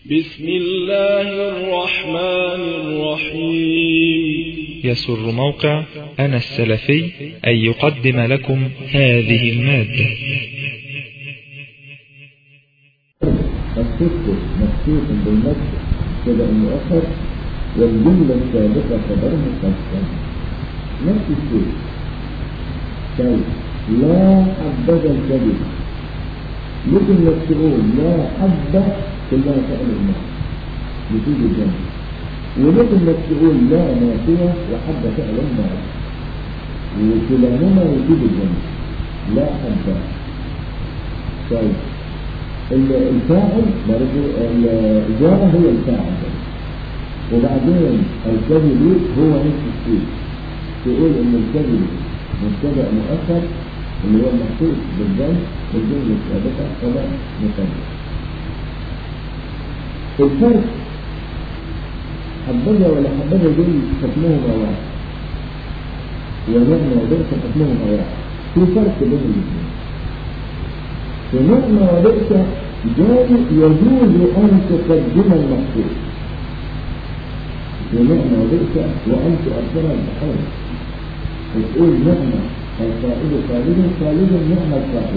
بسم الله الرحمن الرحيم يسر موقع أنا السلفي أن يقدم لكم هذه المادة الست مفتوح بالنفس كده المؤخر والجملة السابقة خبر مقدم نفس الشيء طيب لا حبذا الكذب ممكن انك تقول لا حبة كلها فعل الماء يفيد الجنة وممكن انك تقول لا نافية وحبة فعل الماء وكلاهما يفيد الجنة لا حبة طيب الفاعل برضه الإجابة هي الفاعل وبعدين الكذب هو نفس الشيء تقول ان الكذب مبتدا مؤخر اللي هو المحسوس بالذنب والجملة السابقة خبر مقدم الفرق حبذا ولا حبذا دول حكمهما واحد ونعمة وبئس حكمهما واحد في فرق بين الاثنين في نعمة وبئس جاي يجوز أن تقدم المحسوس في نعمة وبئس وأن تؤثر البحر تقول نعمة القائد خالد خالد نعمة القائد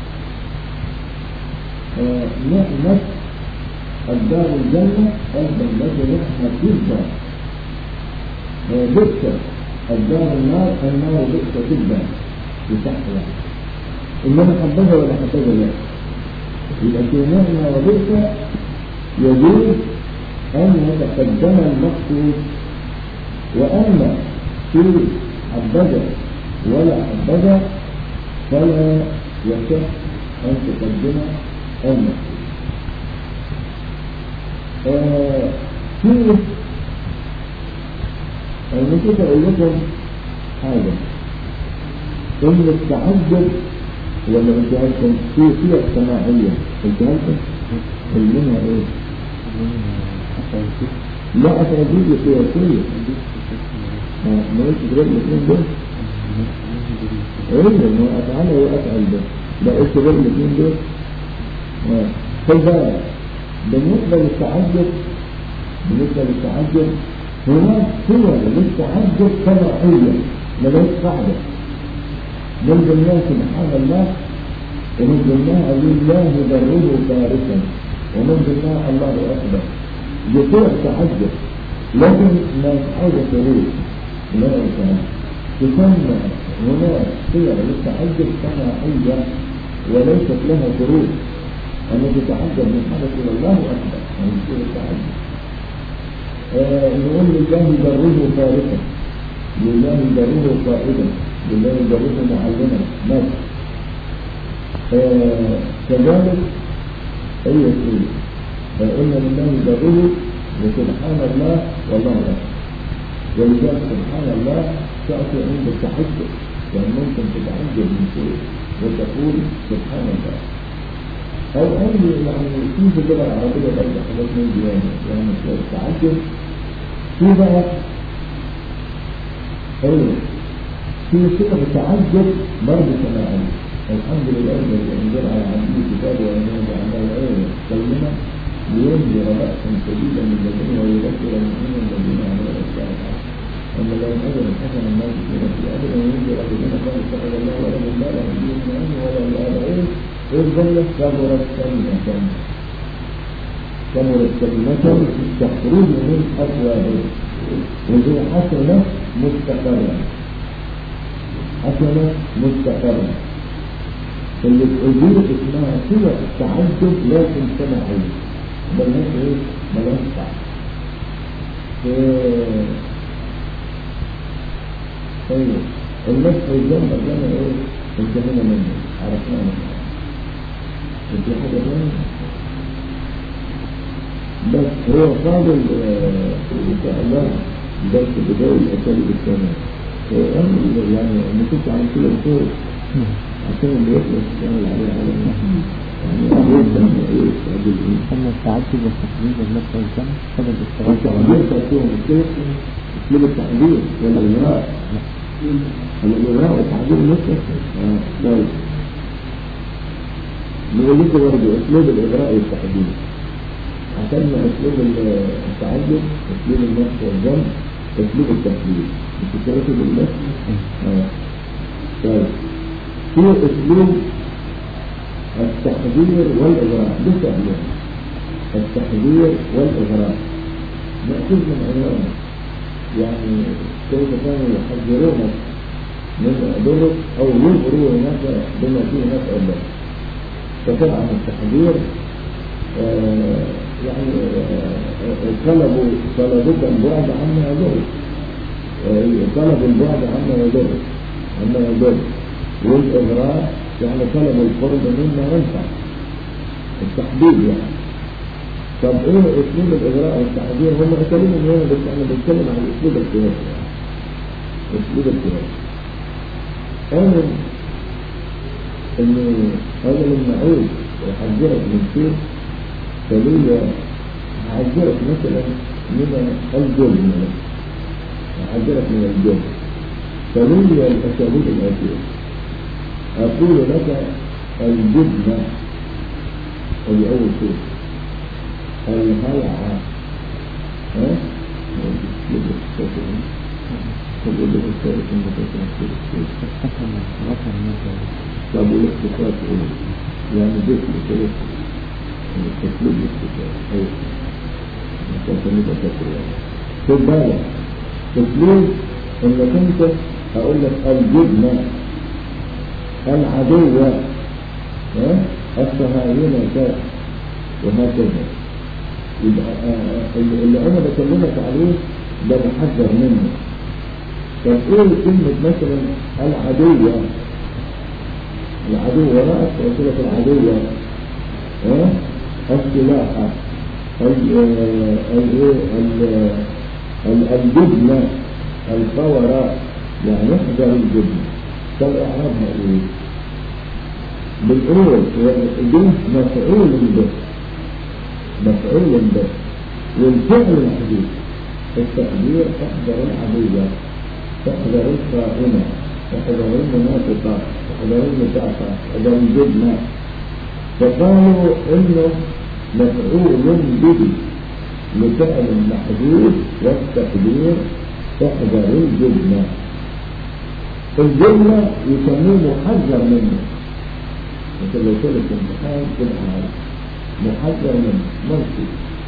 نعمة الدار الجنة أيضا لك نعمة جدا بئس الدار النار النار بئس جدا بتحوى إنما حبذا ولا حبذا لا يبقى في نعمة وبئس يجوز أن يتقدم المقصود وأما في حبذا ولا حبذا فلا يصح أن تقدم المقصود آه في أنا كنت أقول لكم حاجة إن التعجب ولا انت عارفين في صيغ سماعية انت عارفين منها ايه؟ لا أتعجيب سياسية ما قلت غير الاثنين دول ايه ما أفعل وأفعل ده لا قلت غير الاثنين دول فإذا بالنسبة للتعجب بالنسبة للتعجب هناك صور للتعجب سماعية ملهاش قاعدة من ضمنها سبحان الله ومن ضمنها لله ذره فارسا ومن ضمنها الله أكبر بصور تعجب لكن ما حاجة تريد لا يفهم تسمى هناك صور للتعجب سماعية وليست لها شروط أن تتعجب من حدث إلى الله أكبر هذه صور التعجب آه نقول لله ذره فارسا لله ذره قائدا لله ذره معلما مات آه كذلك أي شيء فإن لله ذره وسبحان الله والله أكبر ولذلك سبحان الله تأتي عند التعجب يعني ممكن تتعجب من شيء وتقول سبحان الله أو أي يعني في في اللغة العربية برضه حاجات من دي يعني التعجب في بقى أيوه في صفة التعجب برضه سماعية الحمد لله الذي أنزل على عبده كتابه وأنزل جعله عينه كلمة لينذر بأسا شديدا من لدنه ويذكر المؤمنين الذين عملوا الصالحات أن لهم أجر حسنا ما يشركون في أجر وينذر الذين قالوا اتخذ الله ولد لا له دين من أمن ولا لآبائهم إذ ظلت كبرت كلمة كبرت كلمة تخرج من أفواههم وهي حسنة مستقرة حسنة مستقرة اللي تقول اسمها صورة التعجب لكن سماعية ملهاش ايه؟ ملهاش طعم طيب المسح والجنب جنب ايه؟ انتهينا منه عرفناه منه انت حاجة ثانية؟ بس هو فاضل ان شاء الله درس بداية الاساليب الثانية يعني انا كنت عن كده بصور عشان اللي يخلص يعمل عليه على يعني يبدأ ايه تعجب ايه أما التعجب والتقليد والنفس والجمع سبب انت الاشتراك عملت فيهم الشيخ اسلوب التعبير ولا الاغراء الاغراء والتعبير نفسه اه طيب نقول لكم برضه اسلوب الاغراء والتعبير عشان اسلوب التعجب اسلوب النفس والجنب اسلوب التحليل مش كده بالله اه طيب في اسلوب التحذير والاغراء ده تعليم التحذير والاغراء مأخوذ من عنوانه يعني كيف كانوا يحذرونك من ضرك او يغرونك بما فيه نفع الله فطبعا التحذير آه يعني آه طلبوا طلبوك البعد عما يضرك آه طلبوا البعد عما يضرك عما يضرك والإغراء يعني طلبوا القرب مما ينفع التحديد يعني طب ايه اسلوب الاغراء والتحذير هم اتكلموا هنا بس انا بتكلم عن اسلوب القياس يعني اسلوب القياس انا ان انا لما اعود واحذرك من شيء فليا احذرك مثلا من الجبن احذرك من الجبن فليا الاساليب الاتيه اقول لك الجبن ودي اول شيء الهلع ها طب والاختصاص ايه؟ يعني بيت الاختصاص التسليم الاختصاص ايوه عشان نبقى فاكر يعني خد بالك تسليم انك انت اقول لك الجبنة العدوة ها الصهاينة وهكذا يبقى اللي انا بكلمك عليه ده بحذر منه طب ايه كلمة مثلا العدوة العدوة رأس وصلة العدوة اه السلاحة الجبنة الفورة يعني احذر الجبنة طب اعرابها ايه بنقول دي مفعول به مفعول به والفعل محدود التقدير احذر العدوة احذر الخائنة احذر المنافقة احذر المتعفة احذر الجبنة فقالوا انه مفعول به لفعل محدود والتقدير احذر الجبنة الجبنة يسموه محذر منه مثل لو كنت امتحان تبقى عارف محذر منه مرسي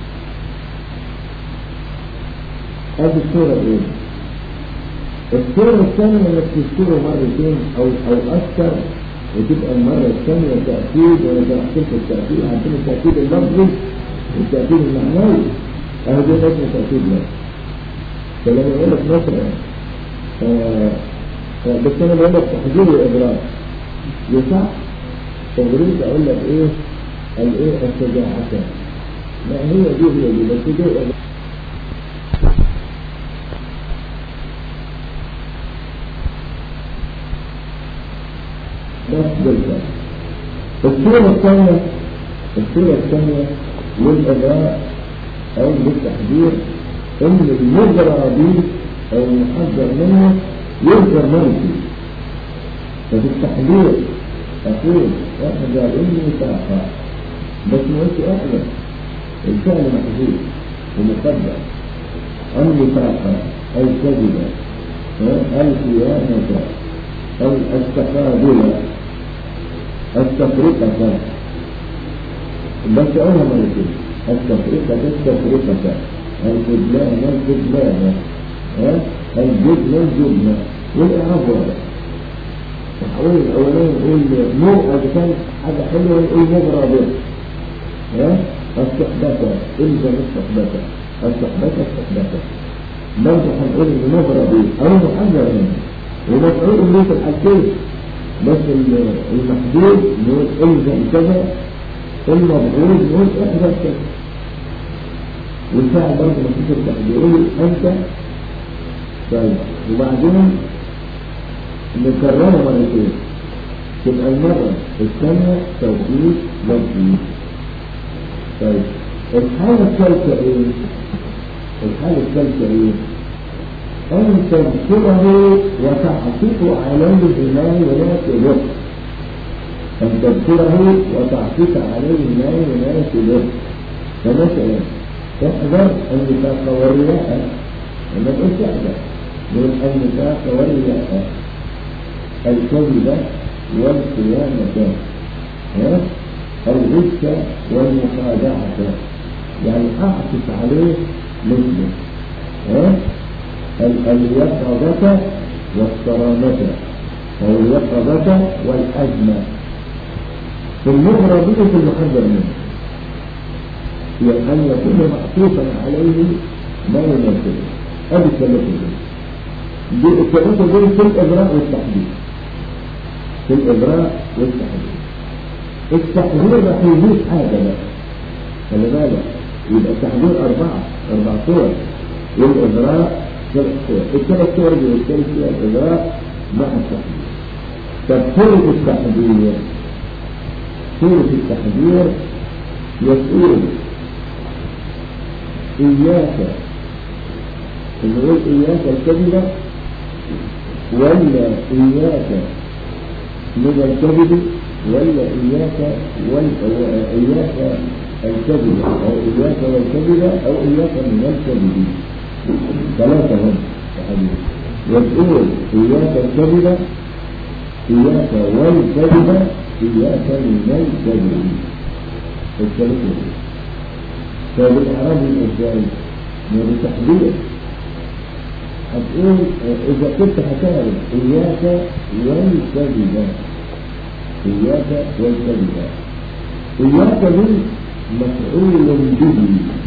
هذه الصورة ايه الصورة الثانية انك تذكره مرتين او او اكثر وتبقى المرة الثانية تأكيد وانا شرحت التأكيد عارفين التأكيد اللفظي والتأكيد المعنوي اهو ده اسمه تأكيد لفظي فلما يقول لك مثلا آه بس انا بقول لك تحذير واغراء يصح تغريب اقول لك ايه الايه الشجاعة لا هي دي هي دي بس دي بس بالفعل الصورة الثانية الصورة الثانية للإغراء أو للتحذير إن المجرى به أو المحذر منه يذكر مرتي ففي التحذير أقول احذر النفاق بس ما قلت احذر الفعل محذور ومقدر النفاق الكذب الخيانة أو التقابل التفرقة بس أولها مرتين التفرقة التفرقة الخذلان الخذلان الجبن الجبن والإعراب واضح الحوالي الأولاني نقول مو أجسام حاجة حلوة نقول مغرى به ها الصحبة إلزم الصحبة الصحبة الصحبة برضه هنقول إن مغرى به أو محذر منه ومفعول به في الحالتين بس المحدود نقول إلزم كذا المبعوث نقول احذر كذا والفاعل برضه مفيش التحذير أنت طيب وبعدين نكررها مرتين تبقى المرة الثانية توقيت لفظي طيب الحالة الثالثة ايه؟ الحالة الثالثة ايه؟ أن تذكره وتعطف عليه ما يناسبه أن تذكره وتعطف عليه ما يناسبه فمثلا احذر النفاق والرياء لما تقول احذر من النفاق والرياء الكذب والخيانة ها؟ الغش والمخادعة يعني أعطف عليه مثله ها؟ ال- اليقظة والصرامة أو اليقظة والحزم في المغرب في المحذر منه هي أن يكون معطوفا عليه ما يناسبه هذه الثلاثة دي الثلاثة دول في الإبراء والتحديد في الإبراء والتحديد التحذير راح يجيب حاجة بقى خلي بالك يبقى التحذير أربعة أربع صور والإبراء ثلاث صور الثلاث صور دي بيتكلم فيها الإبراء مع التحذير طب صورة التحذير صورة التحذير يقول إياك نقول إياك الكذبة ولا إياك من الكذب ولا إياك وال... إياك الكذب أو إياك والكذب أو إياك من الكذب ثلاثة هم تحديد يقول إياك الكذب إياك والكذب إياك من الكذب الثلاثة فبالإعراب الإزاي؟ من التحديد هتقول إذا كنت هتعرف إياك والكذب إياك والكذب إياك دي مفعول به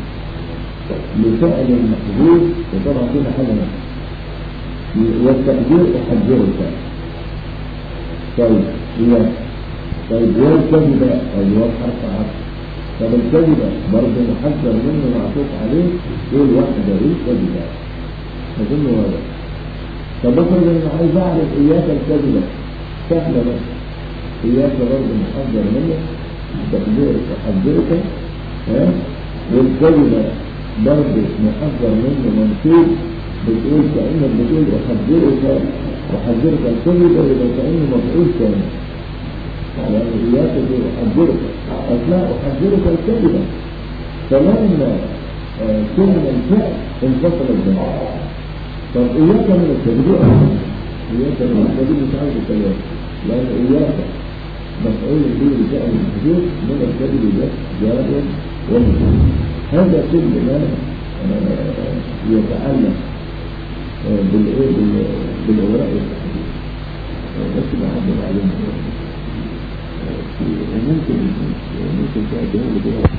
لفعل محدود وطبعا فينا حاجة والتقدير أحذرك طيب إياك طيب والكذب أيوة حرف عطف طب الكذب برضه محذر منه معطوف عليه يقول واحدة الكذبة أظن واضح طب افرض انا عايز اعرف اياك الكذبة سهلة بس اياك برضه محذر منه تقديرك وحذرك ها والكذبة برضه محذر منه منسوب بتقول كأنك بتقول أحذرك أحذرك الكذبة يبقى كأنه مفعول ثاني يعني إياك أحذرك أثناء أحذرك الكذبة فلما آه كلمة الفعل انفصل الجماعة طب إياك من الكذب إياك من الكذب مش عايز الكلام لأن إياك مفعول به بشأن الحدود من الكذب ده جار ومجرور هذا كل ما يتعلق بالإيه بالإغراء والتحديد بس ما حد معلوم ممكن ممكن تأتي هذا بها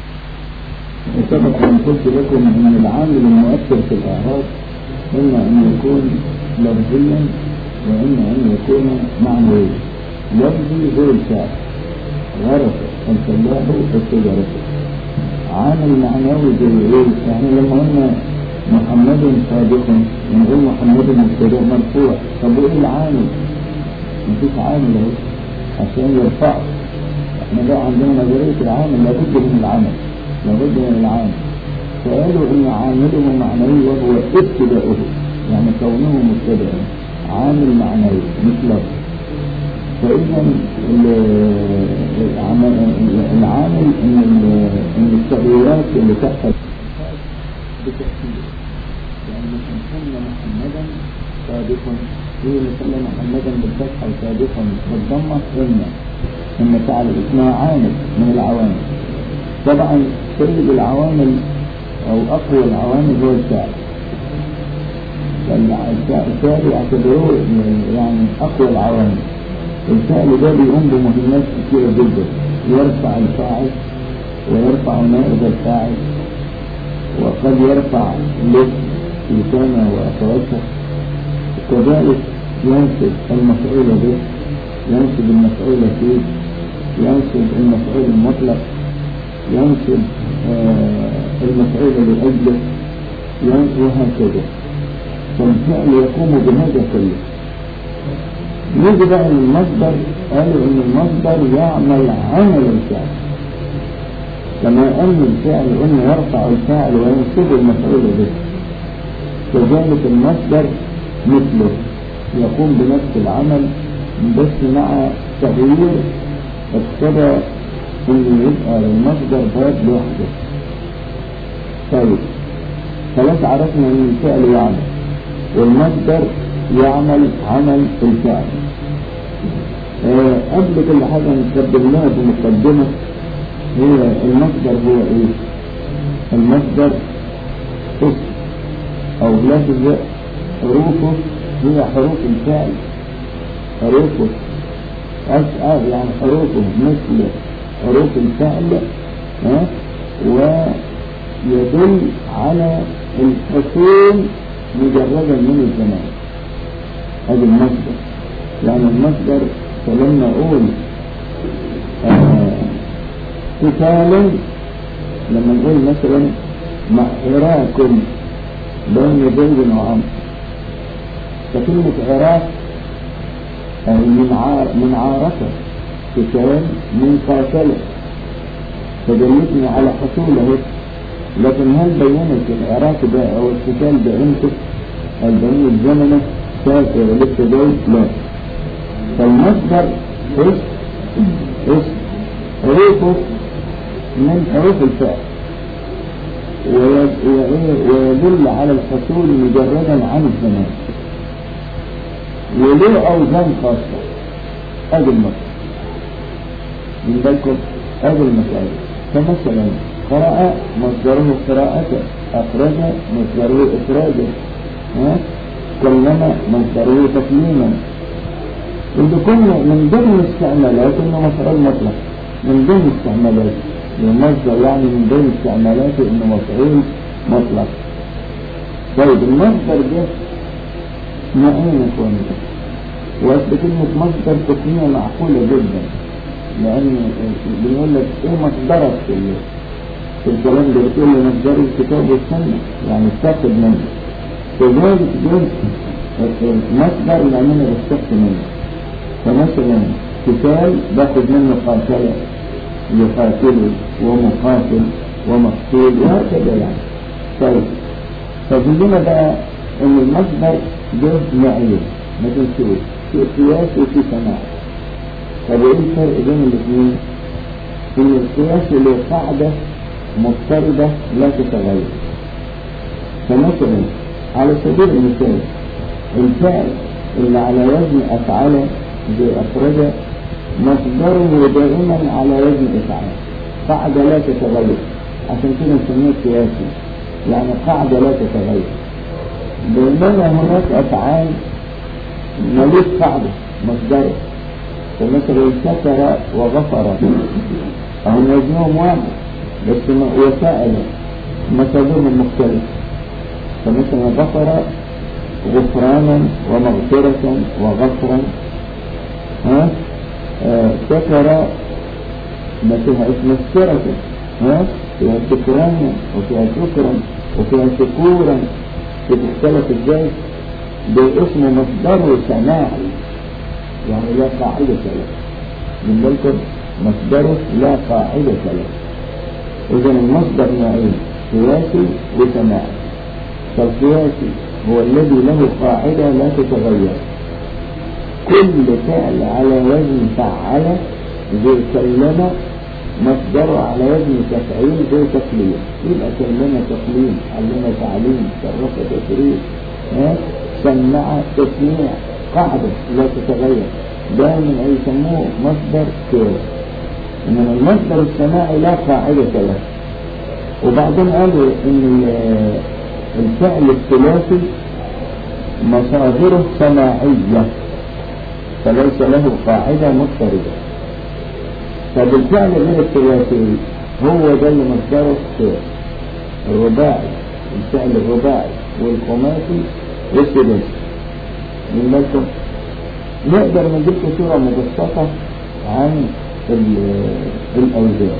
سبق أن قلت لكم أن العامل المؤثر في الأعراض إما أن يكون لفظيا وإما أن يكون معنويا لفظي هو الفعل غرس الفلاح الشجرة عامل معنوي زي ايه؟ يعني لما قلنا محمد صادق نقول محمد مبتدئ مرفوع طب ايه العامل؟ مفيش عامل اهو عشان يرفعه احنا بقى عندنا نظرية العامل لابد من العمل لابد من العامل فقالوا ان عامله معنوي وهو ابتداؤه يعني كونه مبتدئا عامل معنوي مش لفظ فاذا العامل ان ان التغييرات اللي تحصل بتأثير يعني مثلا سمى محمدا صادقا هي سمى محمدا بالفتحة صادقا بالضمة إن إن فعل اسمها عامل من العوامل طبعا سيد العوامل أو أقوى العوامل هو الفعل الفعل يعتبروه يعني أقوى العوامل الفعل ده بيقوم بمهمات كثيرة جدا يرفع الفاعل ويرفع نائب الفاعل وقد يرفع له لسانه وأخواته كذلك ينسب المفعول به ينسب المفعول فيه ينسب المفعول المطلق ينسب آه المفعول لأجله وهكذا فالفعل يقوم بهذا كله يجي بقى المصدر قالوا ان المصدر يعمل عمل الفعل كما ان الفعل انه يرفع الفاعل وينسب المفعول به كذلك المصدر مثله يقوم بنفس العمل بس مع تغيير اقتضى انه يبقى المصدر باب لوحده طيب خلاص عرفنا ان الفعل يعمل والمصدر يعمل عمل الفعل آه قبل كل حاجة نقدم لها بمقدمة هي المصدر هو ايه المصدر اسم او لفظ حروفه هي حروف الفعل حروفه أسأل يعني حروفه مثل حروف الفعل ها ويدل على الحصول مجردا من الزمان هذا المصدر يعني المصدر فلما أقول قتالا لما نقول مثلا حراك بين زيد وعمر فكلمة عراق أي من عار من عارفة قتال من قاتلة فدلتني على حصوله لكن هل بينت العراق ده أو القتال ده امتى؟ هل بين الزمن سافر لسه جاي؟ لا فالمصدر اسم اسم حروفه من حروف الفعل ويدل على الحصول مجردا عن الزمان وله أوزان خاصة هذا المصدر من بالكم هذا المسائل فمثلا قرأ مصدره قراءة أخرج مصدره إخراجا كلم مصدره تكليما إذا كنا من ضمن استعمالات إنه مفعول مطلق من ضمن استعمالات المصدر يعني من ضمن استعمالاته إنه مفعول مطلق طيب المصدر ده نوعين يكون وأصل كلمة مصدر تسمية معقولة جدا لأن بنقول لك إيه مصدرك في في الكلام ده بتقول لي مصدر الكتاب والسنة يعني استفد منه كذلك جزء مصدر لأن أنا بستفد منه فمثلا قتال باخد منه قاتل يقاتل ومقاتل ومقتول وهكذا يعني طيب فبيقول بقى ان المصدر جزء معين ما تنسوش في قياس وفي سماع طب ايه الفرق بين الاثنين؟ ان القياس له قاعدة مضطردة لا تتغير فمثلا على سبيل المثال الفعل اللي على وزن افعله بأخرج مصدره دائما على وزن إفعال قاعدة لا تتغير عشان كده نسميه قياسي يعني قاعدة لا تتغير بينما هناك أفعال ملوش قاعدة مصدره فمثلا ستر وغفر هم وزنهم واحد بس وسائل مصادرهم مختلفة فمثلا غفر غفرانا ومغفرة وغفرا ها شكر ما فيها اسم السرة ها فيها شكرانا وفيها شكرا وفيها شكورا بتختلف ازاي باسم مصدره سماعي يعني لا قاعدة له من بالكم مصدره لا قاعدة له إذا المصدر نوعين قياسي وسماعي فالقياسي هو الذي له قاعدة لا تتغير كل فعل على وزن فعل زي كلمة مصدره على وزن تفعيل زي تقليل يبقى كلمة تقليل علمة تعليم صرف تشريف سمع تسميع قاعدة لا تتغير دائما يسموه مصدر كير إنما المصدر السماعي لا قاعدة له وبعدين قالوا إن الفعل الثلاثي مصادره سماعية فليس له قاعدة مضطردة فبالفعل غير الثلاثي هو ده اللي مصدره الرباعي الفعل الرباعي والخماسي والثلاثي من بالكم نقدر نديكم صورة مبسطة عن الأوزان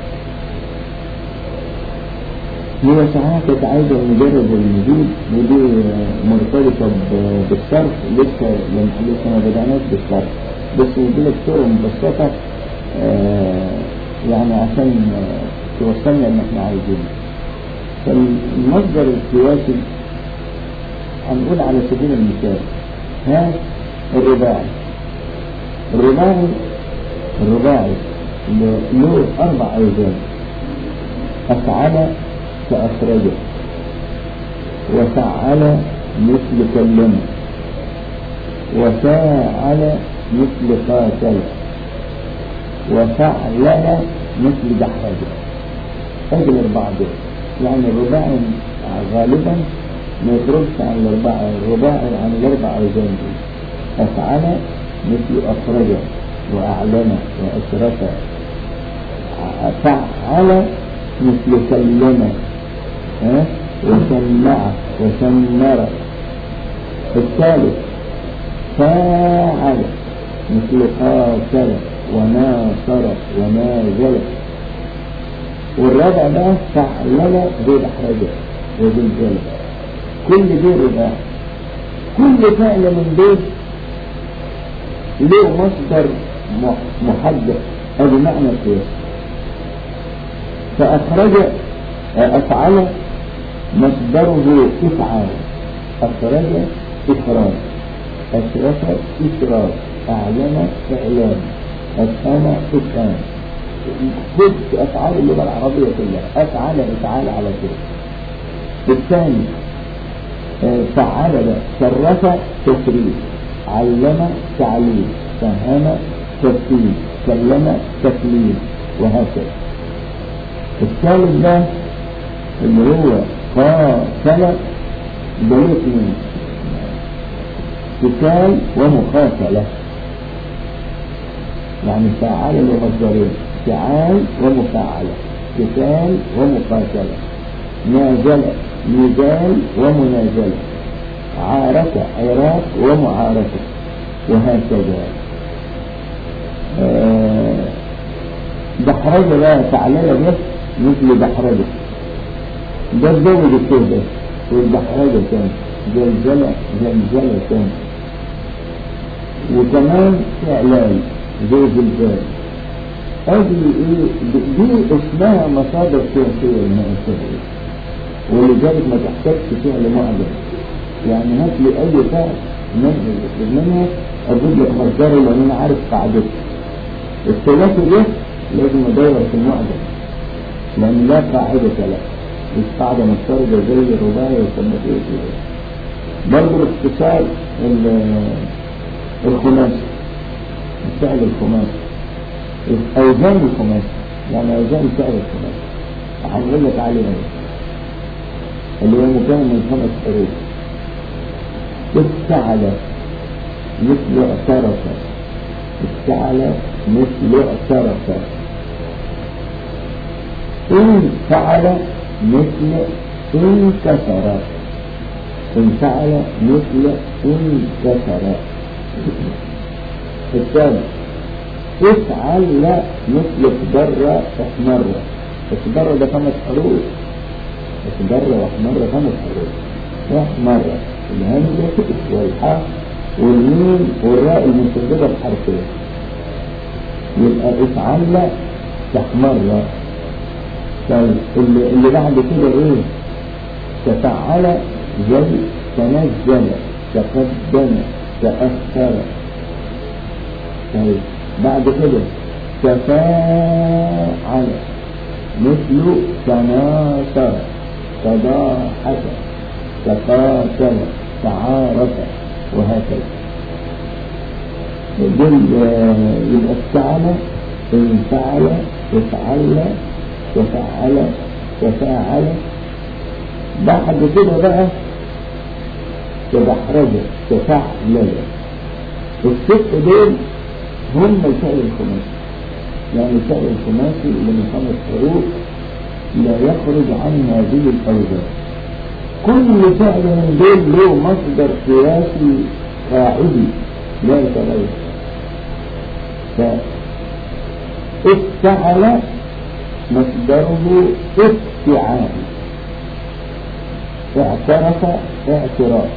هي ساعات كانت عايزة مجرد المزيد ودي مرتبطة بالصرف لسه لسه ما بدأناش بالصرف بس نديلك صورة مبسطة آه يعني عشان آه توصلنا ان احنا عايزين فالمصدر السياسي هنقول على سبيل المثال ها الرباعي الرباعي الرباعي له أربع أوزان أفعل كأخرجه وفعل مثل كلمه وفاعل مثل قاتل وفعلل مثل دحرجه هذه الأربعة دول يعني الرباعي غالبا ما يخرجش عن الأربعة الرباعي عن الأربع أوزان دي أفعل مثل أخرج وأعلن وأشرف فعل مثل كلم ها وسمع وسمر الثالث فاعل مثل قاتل وناصر ونازل والرابع بقى فعلل ذي الحاجة وذي الجلد كل دي رباع كل فعل من دول له مصدر محدد هذا معنى كويس فأخرج أفعل مصدره إفعال أخرج إخراج أشرف إشراف أعلن إعلان أفهم إفهام خذ أفعال اللغة العربية كلها أفعل إفعال على كده الثاني فعل ده شرف تشريف علم تعليم فهم تفسير كلم تكليم وهكذا الثالث ده اللي هو قاتل دول اثنين قتال ومقاتلة يعني فعل لمصدرين فعال ومفاعلة قتال ومقاتلة نازل نزال ومنازلة عارك عراق ومعاركة وهكذا آه دحرجة لا تعليل بس مثل دحرجة ده تزود الكوبة والدحرجة كان زلزلة زلزلة كان وكمان إعلان زي زلزال هذه ايه دي اسمها مصادر سياسية المؤسسة ولذلك ما تحتاجش فعل معجم يعني هات لي اي فعل من منها اجيب لك مصدره لان انا عارف قاعدته الثلاثي ده لازم ادور في المعجم لان لا قاعدة له مش قاعدة مفترضة زي الرباعي والثلاثية كده برضه الاختصار الخماسي الفعل الخماسي اوزان الخماسي يعني اوزان فعل الخماسي هنقول لك عليه اللي هو مكون من خمس حروف افتعل مثل اعترف افتعل مثل اعترف ان فعل مثل انكسر ان فعل مثل انكسر الثالث افعل لا مثل اخضر احمر اخضر ده خمس حروف اخضر واحمر خمس حروف واحمر الهمزة والحاء والميم والراء المسددة بحرفين يبقى افعل تحمر طيب اللي, اللي بعد كده ايه تفعل زي تنزل تقدم تأثر طيب بعد كده تفاعل مثل تناصر تضاحك تقاتل تعارف وهكذا دول يبقى استعمل انفعل افعل تفعل تفاعل بعد كده بقى تدحرج تفعل الست دول هم الفعل الخماسي يعني الفعل الخماسي اللي من خمس حروف لا يخرج عن هذه الأوزان كل فعل من دول له مصدر قياسي قاعدي لا يتغير فافتعل مصدره افتعال اعترف اعتراف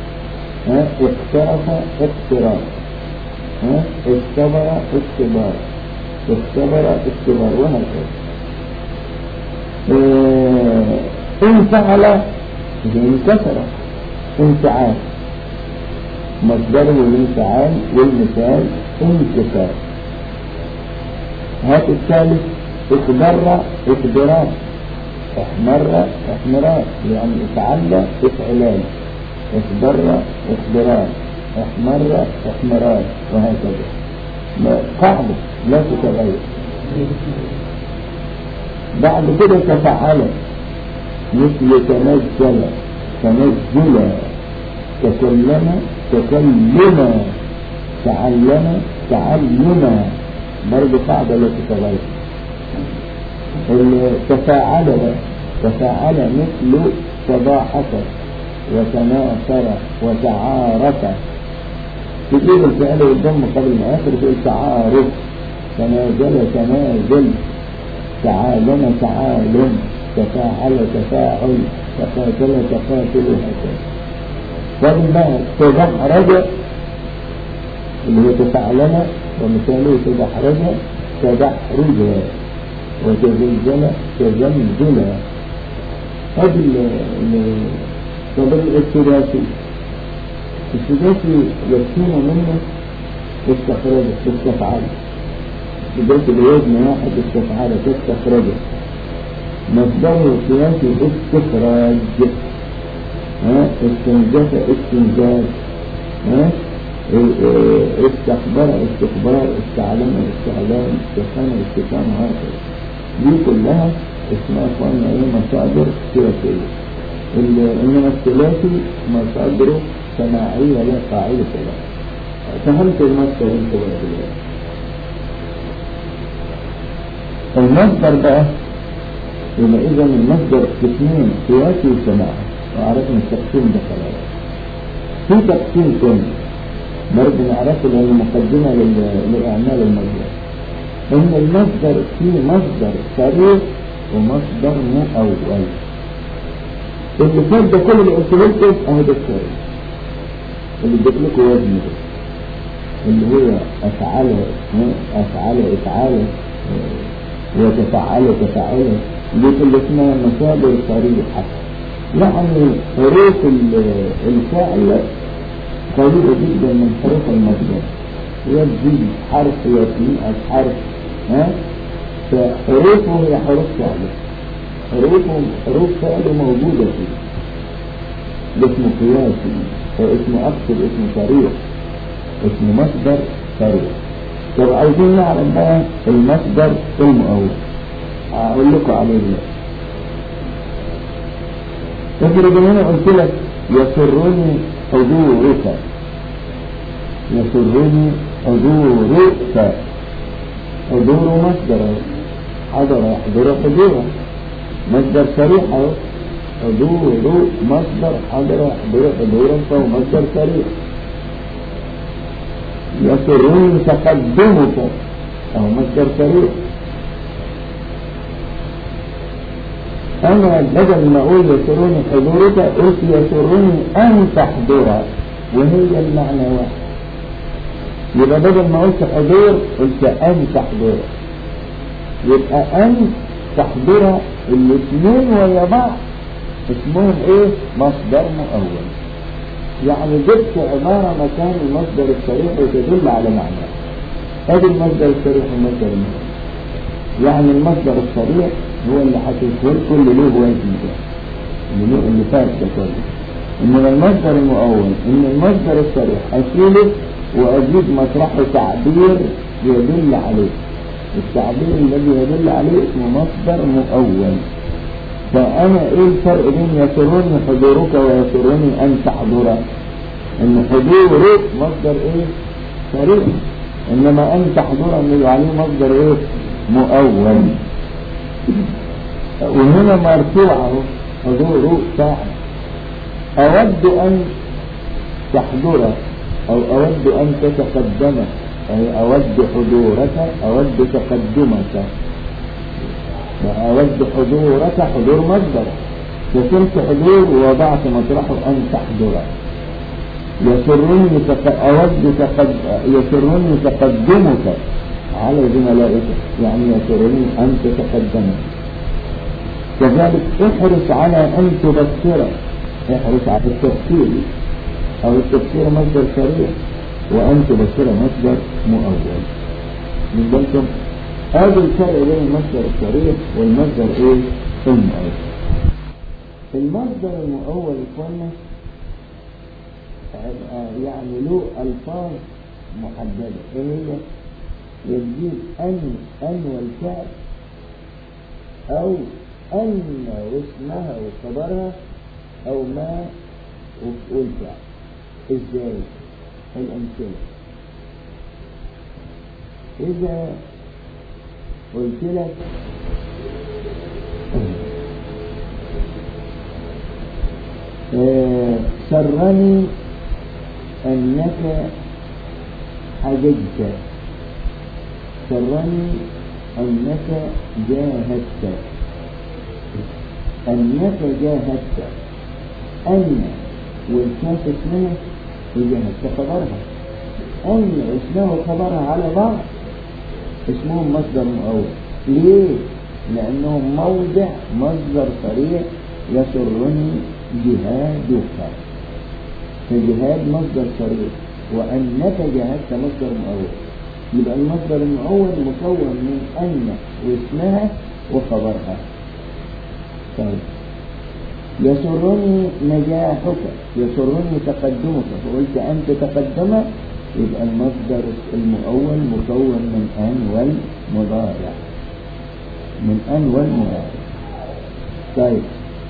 اقترف اقتراف اختبر اختبار اختبر اختبار وهكذا انفعل انكسر انفعال مصدره الانفعال والمثال انكسار هات الثالث اخبر اخبرار احمر احمرار يعني افعل افعلان اخضر اخضران احمر احمرار وهكذا لا- قاعدة لا تتغير بعد كده تفعل مثل تنزل تنزل تكلم تكلم تعلم تعلم برضه قاعدة لا تتغير تفاعل بقى. تفاعل مثل تضاحك وتناثر وتعارف تجيب الفعل والضم قبل الآخر في تعارف تنازل تنازل تعالم تعالم تفاعل تفاعل تقاتل تقاتل هكذا فلما تدحرج اللي هي تفعلنا ومثاله تدحرج تدحرج وتزلزل تزلزل هذه ال- ال- طب الثلاثي الثلاثي يكفينا منه استخرج استفعال الثلاثي بوزن واحد استفعال تستخرج مصدره الثلاثي استخراج ها استنزف استنزاف ها استخبر استخبار استعلم استعلام استخان استخان هكذا دي كلها اسمها اخواننا ايه مصادر ثلاثية ال- انما الثلاثي مصادره سماعية لا قاعدة لا فهمت المصدر انت بقى دلوقتي المصدر بقى يبقى اذا المصدر اثنين ثلاثي وسماعي وعرفنا التقسيم ده خلاص في تقسيم تاني برضه نعرفه لأنه مقدمة لل- لإعمال المصدر إن المصدر فيه مصدر صريح ومصدر مؤول اللي فات ده كل اللي قلت لكم أهو ده الصريح اللي اديت لكم وزن ده اللي هو أفعل أفعل إفعال وتفعل تفعل دي اللي اسمها مصادر صريحة يعني حروف ال- الفعل قريبة جدا من حروف المصدر يدي حرف يتيئة حرف ها فحروفه هي حروف فعل حروفه حروف فعل موجودة فيه ده اسمه قياسي اسمه أقصد اسمه صريح اسمه مصدر صريح طب عايزين نعرف بقى المصدر المؤول أقول لكم عليه دلوقتي افرض ان انا قلت لك يسرني حضورك يسرني حضورك حضور مصدر أهو. حضر يحضر حضورا مصدر صريح اهو حضور مصدر حضر يحضر حضورا فهو مصدر صريح يسرني تقدمك أو مصدر صريح أنا بدل ما أقول يسرني حضورك قلت يسرني أن تحضر وهي المعنى واحد يبقى بدل ما قلت حضور قلت أن تحضر يبقى أن تحضر الاثنين ويا بعض اسمهم ايه مصدر مؤول يعني جبت عبارة مكان المصدر الصريح وتدل على معناه هذا المصدر الصريح والمصدر المؤول يعني المصدر الصريح هو اللي هتقول كل له وزن ده اللي له- اللي فات ده كله انما المصدر المؤول ان المصدر الصريح اشيله واجيب مطرحه تعبير يدل عليه التعبير الذي يدل عليه اسمه مصدر مؤول فأنا إيه الفرق بين يسرني حضورك ويسرني أن تحضر إن حضورك مصدر إيه صريح إنما أن تحضر اللي عليه مصدر إيه مؤول وهنا مرفوع اهو حضور فاعل أود أن تحضر أو أود أن تتقدم أي أود حضورك أود تقدمك وأود حضورك حضور مصدر فكنت حضور ووضعت مطرحه أن تحضر يسرني تق... أود تقد... يسرني تقدمك على زملائك يعني يسرني أن تتقدم كذلك احرص على أن تبصر احرص على التفسير أو التفسير مصدر صريح وأن تبصر مصدر مؤول من بالكم هذا الفرق بين المصدر الصريح والمصدر ايه المؤول المصدر المؤول إخوانا يعني له ألفاظ محددة إيه هي؟ يجيب أن أن والفعل أو أن واسمها وخبرها أو ما والفعل إزاي؟ الأمثلة إذا قلت لك آه، سرني أنك حججت سرني أنك جاهدت أنك جاهدت أن والكاف اسمها جاهدت خبرها أن اسمها وخبرها على بعض اسمهم مصدر مؤول ليه؟ لأنهم موضع مصدر صريح يسرني جهادك فجهاد مصدر صريح وأنك جاهدت مصدر مؤول يبقى المصدر المؤول مكون من أن واسمها وخبرها طيب يسرني نجاحك يسرني تقدمك فقلت أنت تقدم يبقى المصدر المؤول مكون من أن والمضارع من أن والمضارع طيب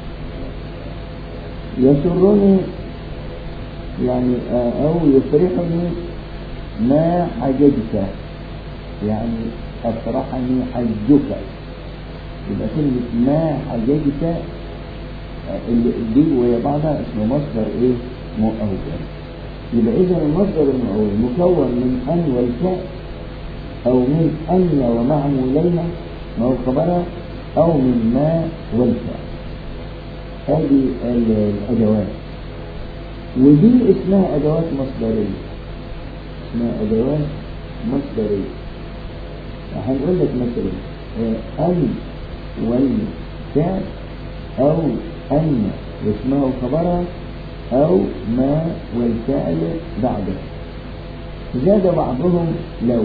يسرني يعني أو يفرحني ما حججت يعني أفرحني حجك يبقى كلمة ما حججت اللي دي وهي بعضها اسمه مصدر ايه مؤول يبقى اذا المصدر المؤول مكون من ان والفاء او من ان ومعموليها ما هو خبرها او من ما والفاء هذه الادوات ودي اسمها ادوات مصدريه اسمها ادوات مصدريه هنقول لك مثلا ان والفعل او أن واسمه خبرها أو ما والفعل بعده زاد بعضهم لو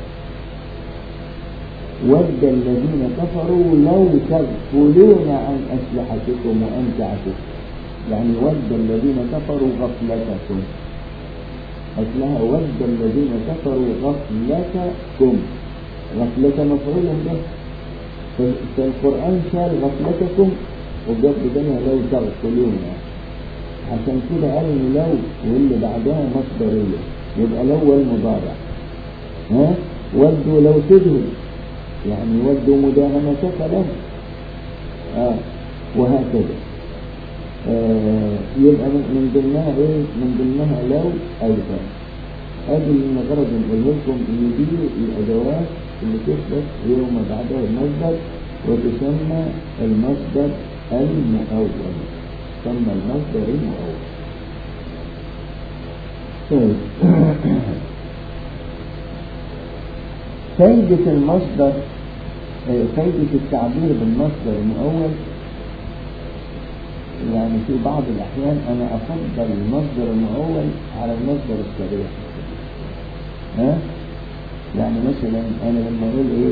ود الذين كفروا لو تغفلون عن أسلحتكم وأمتعتكم يعني ود الذين كفروا غفلتكم أصلها ود الذين كفروا غفلتكم غفلة مفعول به فالقرآن شال غفلتكم وجاب بدنها لو تغفلون عشان كده قال ان لو واللي بعدها مصدرية يبقى لو والمضارع ها ودوا لو تدهوا يعني ودوا مداهمتك له آه وهكذا آه يبقى من ضمنها ايه من ضمنها لو ايضا ادي اللي غرض نقول لكم ان دي الادوات اللي تثبت يوم بعدها المصدر وتسمى المصدر المؤول سمى المصدر المؤول طيب فايدة المصدر فايدة التعبير بالمصدر المؤول يعني في بعض الأحيان أنا أفضل المصدر المؤول على المصدر الصريح ها؟ يعني مثلا أنا لما أقول إيه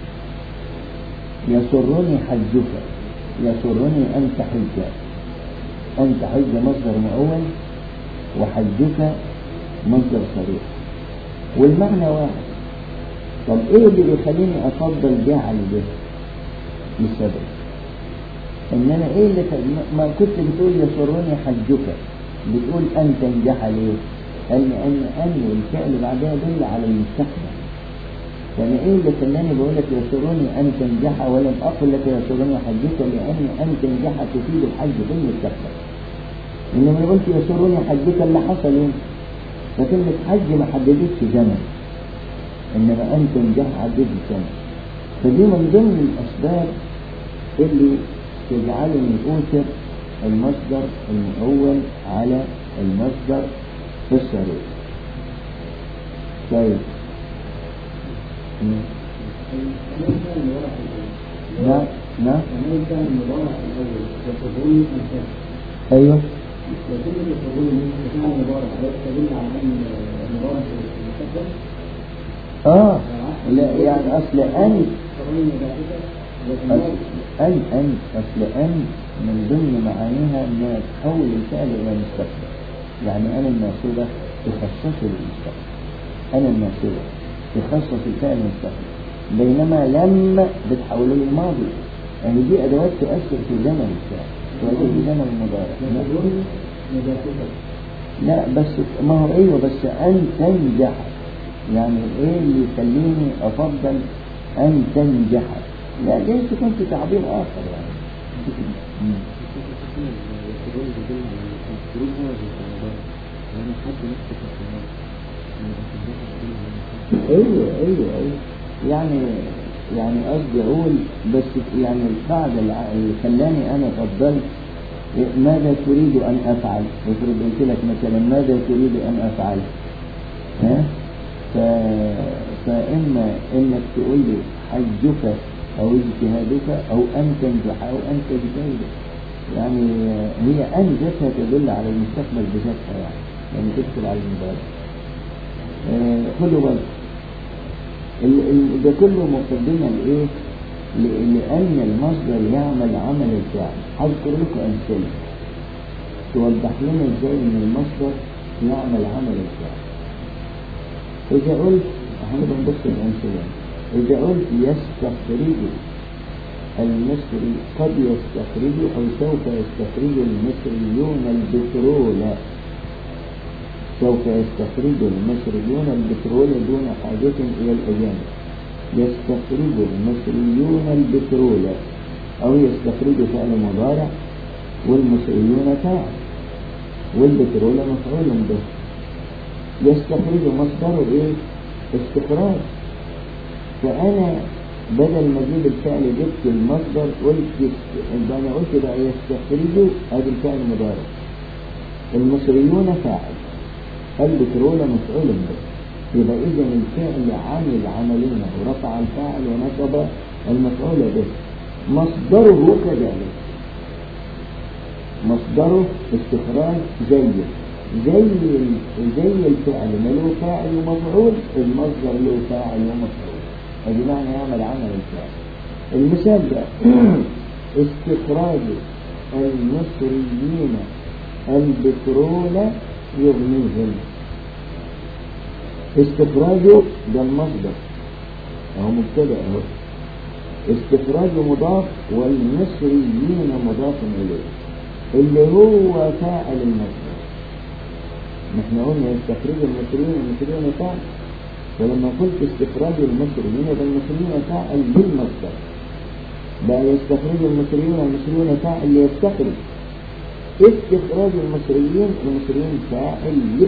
يسرني حجك يسرني أن تحج أن تحج مصدر مؤول وحجك مصدر صريح والمعنى واحد طب ايه اللي بيخليني افضل جعل ده لسبب ان انا ايه اللي ما كنت بتقول يسرني حجك بتقول ان تنجح ليه قال لي ان ان والفعل بعدها دل على المستقبل فانا ايه اللي خلاني بقول لك يسرني ان تنجح ولم اقل لك يسرني حجك لان ان تنجح تفيد الحج في المستقبل انما انا قلت يسرني حجك اللي حصل ايه فكلمة حج ما حددتش زمن انما ان تنجح عدد سنة فدي من ضمن الاسباب اللي تجعلني اوثر المصدر المؤول على المصدر الصريح طيب نعم نعم ايوه اه لا يعني اصل ان أن أن أصل أن من ضمن معانيها أنها تحول الفعل إلى مستقبل يعني أنا الناصبة تخصص للمستقبل أنا الناصبة تخصص الفعل المستقبل بينما لم بتحوله للماضي يعني دي أدوات تؤثر في زمن الفعل تؤثر في زمن المضارع لا بس ما هو ايوه بس ان تنجح يعني ايه اللي يخليني افضل ان تنجح لا جايز تكون في تعبير اخر يعني مم. ايوه ايوه ايوه يعني يعني قصدي اقول بس يعني القاعده الع- اللي خلاني انا فضلت ماذا تريد ان افعل؟ افرض قلت لك مثلا ماذا تريد ان افعل؟ ها؟ ف... فاما انك تقول لي حجك او اجتهادك او ان تنجح او ان تجتهد يعني هي ان ذاتها تدل على المستقبل بذاتها يعني يعني تدخل على المضارع آه، خدوا بالك ال- ال- ده كله مقدمة لإيه؟ ل- لأن المصدر يعمل عمل الفعل هذكر لكم أمثلة توضح لنا إزاي إن المصدر يعمل عمل الفعل إذا قلت احنا بنبص الأمثلة إذا قلت يستخرج المصري قد يستخرج أو سوف يستخرج المصريون البترول سوف يستخرج المصريون البترول دون حاجة إلى الأجانب يستخرج المصريون البترول أو يستخرج فعل مضارع والمصريون فاعل والبترول مفعول به يستخرج مصدر إيه؟ استخراج فأنا بدل ما أجيب الفعل جبت المصدر قلت يست- أنا قلت بقى يستخرج هذا الفعل مضارع المصريون فاعل البترول مفعول به يبقى إذا الفعل عامل عملين ورفع الفاعل ونصب المفعول به مصدره كذلك مصدره استخراج زي زي ال- زي الفعل ما له فاعل ومفعول المصدر له فاعل ومفعول ادي معنى يعمل عمل الفعل المثال ده استخراج المصريين البترول يغنيهم استخراجه ده المصدر اهو مبتدا اهو استخراج مضاف والمصريين مضاف اليه اللي هو فاعل المصدر ما احنا قلنا يستخرج المصريين المصريين فاعل فلما قلت استخراج المصريين يبقى المصريين فاعل بالمصدر بقى يستخرج المصريون المصريون فاعل ليستخرج استخراج المصريين المصريين فاعل لب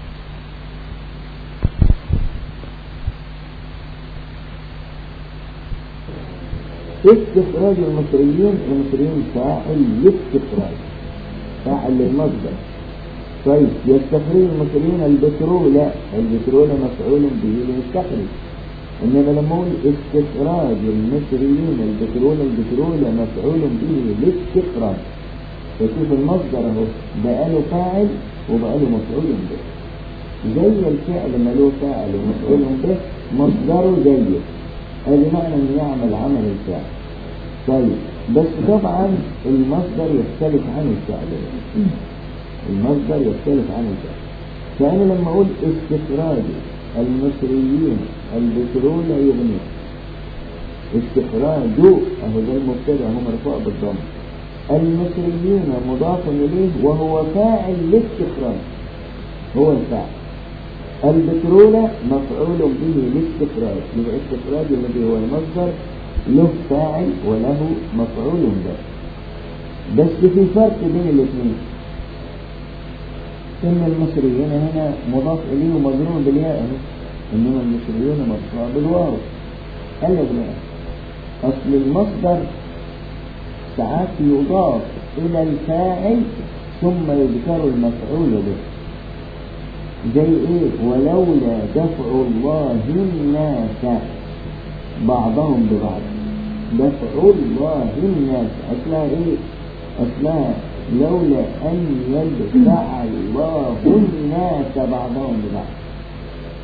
استخراج المصريين المصريين فاعل للاستخراج فاعل للمصدر طيب يستخرج المصريين البترول لا البترول مفعول به ليستخرج انما لما اقول استخراج المصريين البترول البترول مفعول به للاستخراج فشوف المصدر اهو بقى له فاعل وبقى له مفعول به زي الفعل ما له فاعل ومفعول به مصدره زيه ادي معنى انه يعمل عمل الفعل طيب بس طبعا المصدر يختلف عن الفعل المصدر يختلف عن الفعل فانا لما اقول استخراج المصريين البترول يغني استخراج اهو ده المبتدا هو مرفوع بالضم المصريين مضاف اليه وهو فاعل للاستخراج هو الفاعل البترول مفعول به للاستخراج يبقى الاستخراج الذي هو المصدر له فاعل وله مفعول به بس في فرق بين الاثنين ان المصريين هنا مضاف اليه ومجرور بالياء اهو. انما المصريون مرفوع بالواو قال لك لا اصل المصدر ساعات يضاف الى الفاعل ثم يذكر المفعول به زي ايه ولولا دفع الله الناس بعضهم ببعض دفع الله الناس اصلها ايه اصلها لولا ان يدفع الله الناس بعضهم ببعض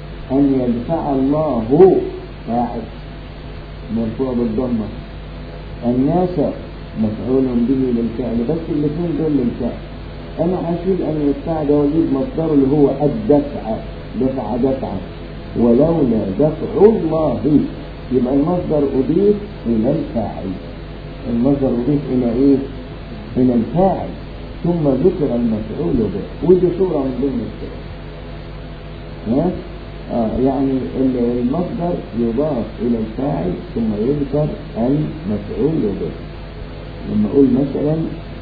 ان يدفع الله فاعل مرفوع بالضمه الناس مفعول به للفعل بس الاثنين دول للفعل انا هشيل ان يدفع ده واجيب مصدره اللي هو الدفع دفع دفعا ولولا دفع الله يبقى المصدر اضيف الى الفاعل المصدر اضيف الى ايه الى الفاعل ثم ذكر المفعول به ودي صورة من ضمن الصور ها آه يعني المصدر يضاف إلى الفاعل ثم يذكر المفعول به لما أقول مثلا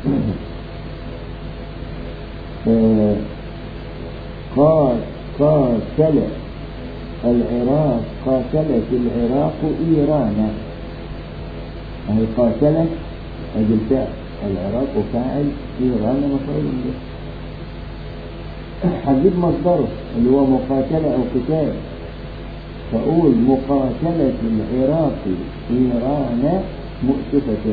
آه قاتل العراق قاتلت العراق إيرانا أهي قاتلت أجل فعل العراق فاعل إيران مفعول به هجيب مصدره اللي هو مقاتلة أو قتال فأقول مقاتلة العراق إيران مؤسفة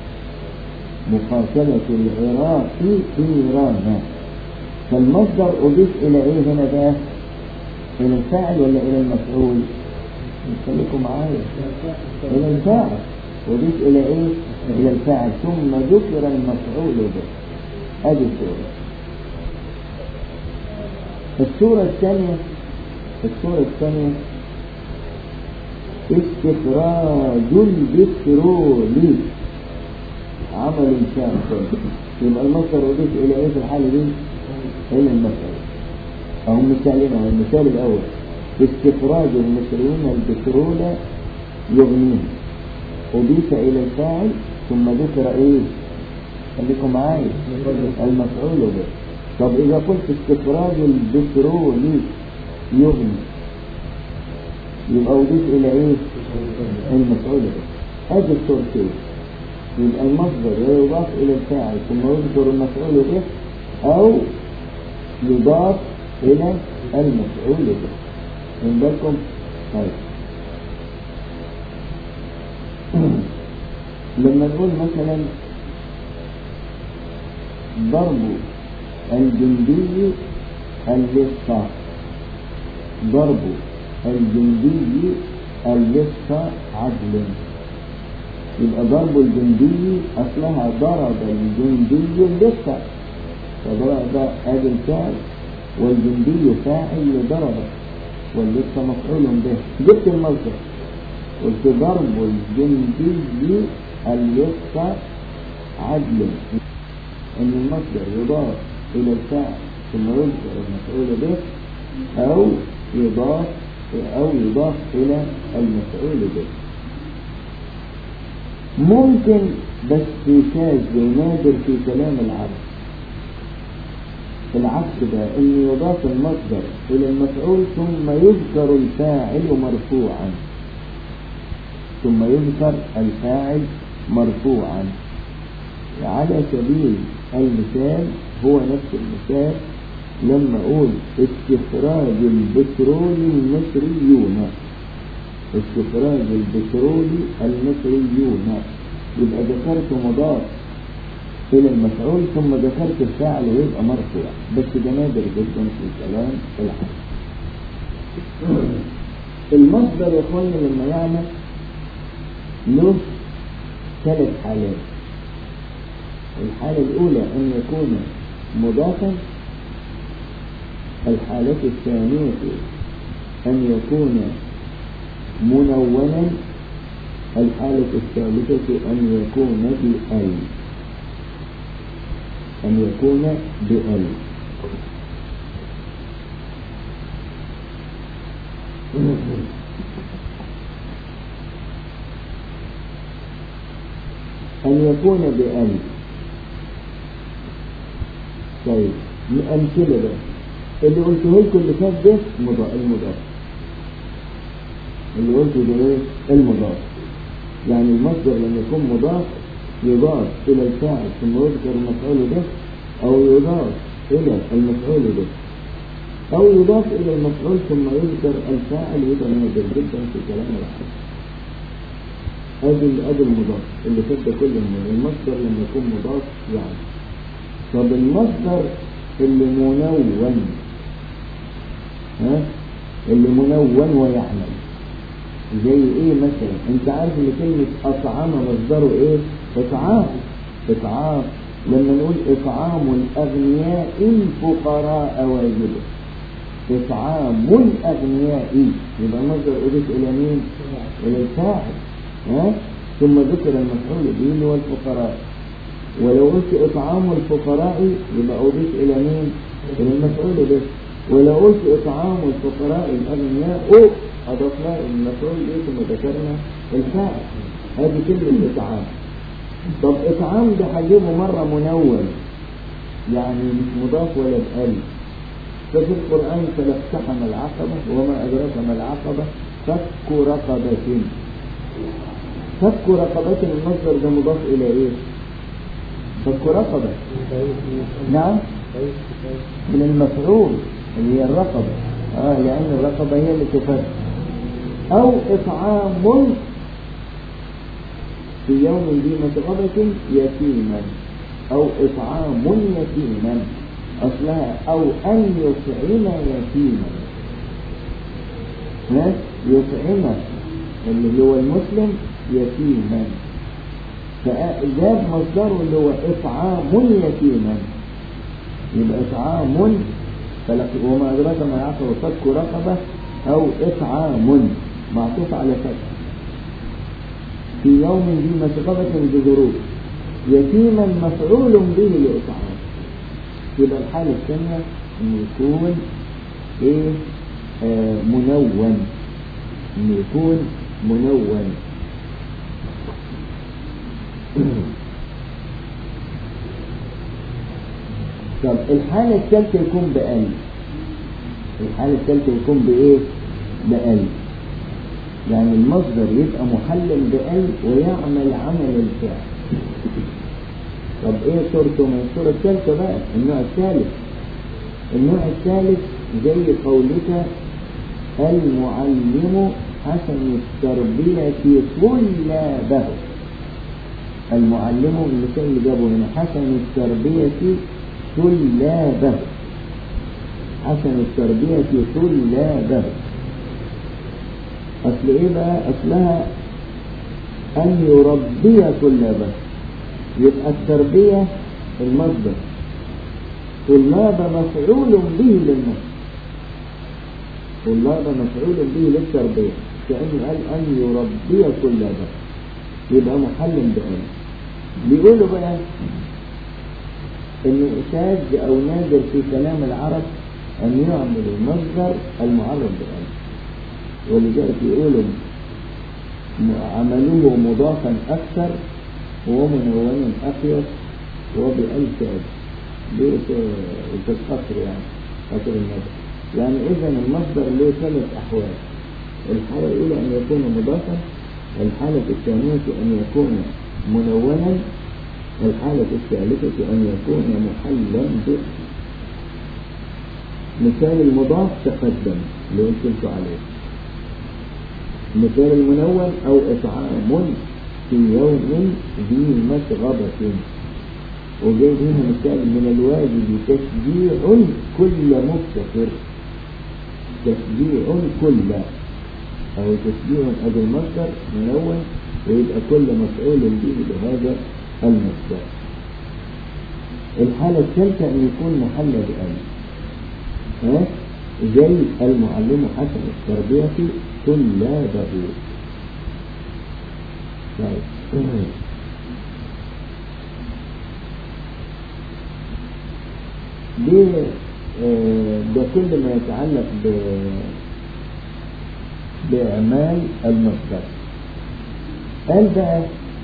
مقاتلة العراق إيران فالمصدر أضيف إلى إيه هنا بقى؟ إلى الفاعل ولا إلى المفعول؟ خليكم معايا إلى الفاعل أضيف إلى إيه؟ إلى الفاعل ثم ذكر المفعول به هذه الصورة الصورة الثانية الصورة الثانية استخراج البترول عمل شاق يبقى المصدر أضيف إلى إيه في الحالة دي؟ إلى المفعول أو مثالين أو المثال الأول استخراج المصريين البترول يغنيهم أضيف إلى الفاعل ثم ذكر إيه خليكم معايا المفعول به طب إذا قلت استخراج البترول يغني يبقى أضيف إلى إيه المفعول به هذه الصورتين يبقى المصدر يا يضاف إلى الفاعل ثم يذكر المفعول به أو يضاف إلى المفعول به من بالكم طيب لما نقول مثلا ضرب الجندي اللص ضرب الجندي اللص عدل يبقى ضرب الجندي اصلها ضرب الجندي اللص فضرب ادي الفعل والجندي فاعل لضرب واللص مفعول به جبت المصدر قلت ضرب الجندي اللص عدل ان المصدر يضاف الى الفاعل ثم يذكر المفعول به او يضاف او يضاف الى المفعول به ممكن بس في شاذ ونادر في كلام العرب العكس ده ان يضاف المصدر الى المفعول ثم يذكر الفاعل مرفوعا ثم يذكر الفاعل مرفوعا على سبيل المثال هو نفس المثال لما اقول استخراج البترول المصريون استخراج البترول المصريون يبقى ذكرت مضاف الى المفعول ثم ذكرت الفاعل ويبقى مرفوع بس ده نادر جدا في كلام العرب المصدر يا اخوانا لما يعمل له ثلاث حالات الحالة الأولى أن يكون مضافا الحالة الثانية أن يكون منونا الحالة الثالثة أن يكون بأل أن يكون بأل أن يكون بأل طيب أمثلة بقى اللي قلته لكم اللي فات ده مضاف المضاف اللي قلته ده ايه المضاف يعني المصدر لما يكون مضاف يضاف إلى الفاعل ثم يذكر المفعول به أو يضاف إلى المفعول به أو يضاف إلى المفعول ثم يذكر الفاعل وده نادر جدا في كلام العرب ادي ادي المضاف اللي فات ده كله المصدر لما يكون مضاف يعني طب المصدر اللي منون ها اللي منون ويعمل زي ايه مثلا انت عارف ان كلمة اطعام مصدره ايه اطعام اطعام لما نقول اطعام الاغنياء الفقراء واجبه اطعام الاغنياء يبقى مصدر اضيف الى مين الى الفاعل ها ثم ذكر المفعول به اللي هو الفقراء ولو قلت اطعام الفقراء يبقى اضيف الى مين الى المفعول به ولو قلت اطعام الفقراء الاغنياء أو اضفنا المفعول به ثم ذكرنا الفاعل هذه كلمه اطعام طب اطعام ده هجيبه مره منون يعني مش مضاف ولا بألف ففي القرآن فلاقتحم العقبة وما أدراك ما العقبة فك رقبة فك رقبة المصدر ده مضاف إلى إيه؟ فك رقبة نعم من المفعول اللي هي الرقبة آه لأن الرقبة هي اللي تفك أو إطعام في يوم ذي مسغبة يتيما أو إطعام يتيما أصلها أو أن يطعم يتيما ها يطعم اللي هو المسلم يتيما فجاب مصدره اللي هو إطعام يتيما يبقى إطعام فلك وما أدراك ما يعقل فك رقبة أو إطعام معطوف على فك في يوم ذي مسغبة بظروف يتيما مفعول به لإطعام يبقى الحالة الثانية إنه يكون إيه آه منون إنه يكون منون طب الحالة الثالثة يكون بألف الحالة الثالثة يكون بإيه؟ بألف يعني المصدر يبقى محلل بألف ويعمل عمل الفعل طب ايه صورته من الصورة الثالثة بقى النوع الثالث النوع الثالث زي قولك المعلم حسن التربية طلابه المعلم المثال اللي جابه هنا حسن التربية طلابه حسن التربية طلابه أصل إيه بقى أصلها أن يربي طلابه يبقى التربية المصدر طلاب مفعول به للمصدر طلاب مفعول به للتربية كأنه قال أن يربي طلابه يبقى محل بأن بيقولوا بقى إن شاذ أو نادر في كلام العرب أن يعمل المصدر المعرب بأن ولذلك يقولوا عملوه مضافا أكثر ومنون أخير وبألف ألف بيت القصر يعني قصر النبي يعني إذا المصدر له ثلاث أحوال الحالة الأولى أن يكون مضافا الحالة الثانية أن يكون منونا الحالة الثالثة أن يكون محلا به مثال المضاف تقدم اللي قلت عليه مثال المنون أو إطعام في يوم ذي مسغبة وجاي هنا مثال من الواجب تشجيع كل مفتقر تشجيع كل أو تشجيع أبو المصدر منون ويبقى كل مفعول به بهذا المصدر الحالة الثالثة أن يكون محل بأن ها زي المعلم حسن التربية طلابه طيب دي ده كل ما يتعلق ب بأعمال المصدر قال بقى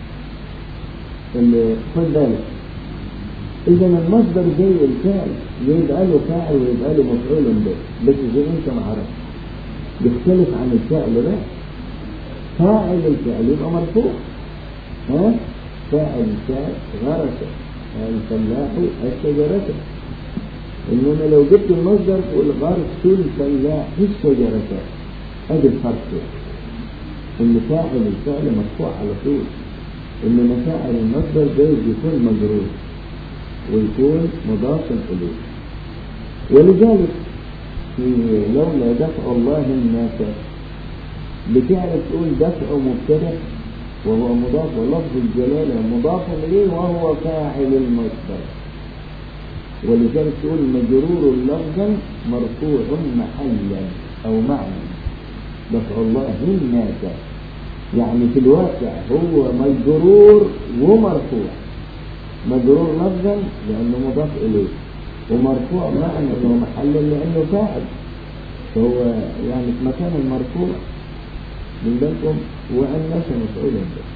اللي خد بالك إذا المصدر زي الفعل يبقى له فاعل ويبقى له مفعول به بس زي أنت ما عرفت بيختلف عن الفعل ده فاعل الفعل يبقى مرفوع ها فاعل الفعل غرس الفلاح الشجرة إنما لو جبت المصدر تقول غرس الفلاح الشجرة أدي الفرق إن فاعل الفعل مرفوع على طول إنما فاعل المصدر جايز يكون مجرور ويكون مضافا إليه ولذلك في لولا دفع الله الناس بتعرف تقول دفع مبتدأ وهو مضاف ولفظ الجلالة مضاف إليه وهو فاعل المصدر ولذلك تقول مجرور لفظا مرفوع محلا أو معنى دفع الله الناس يعني في الواقع هو مجرور ومرفوع مجرور لفظا لأنه مضاف إليه ومرفوع معنى ومحلا لأنه فاعل فهو يعني في مكان المرفوع من بالكم والناس مسؤولا به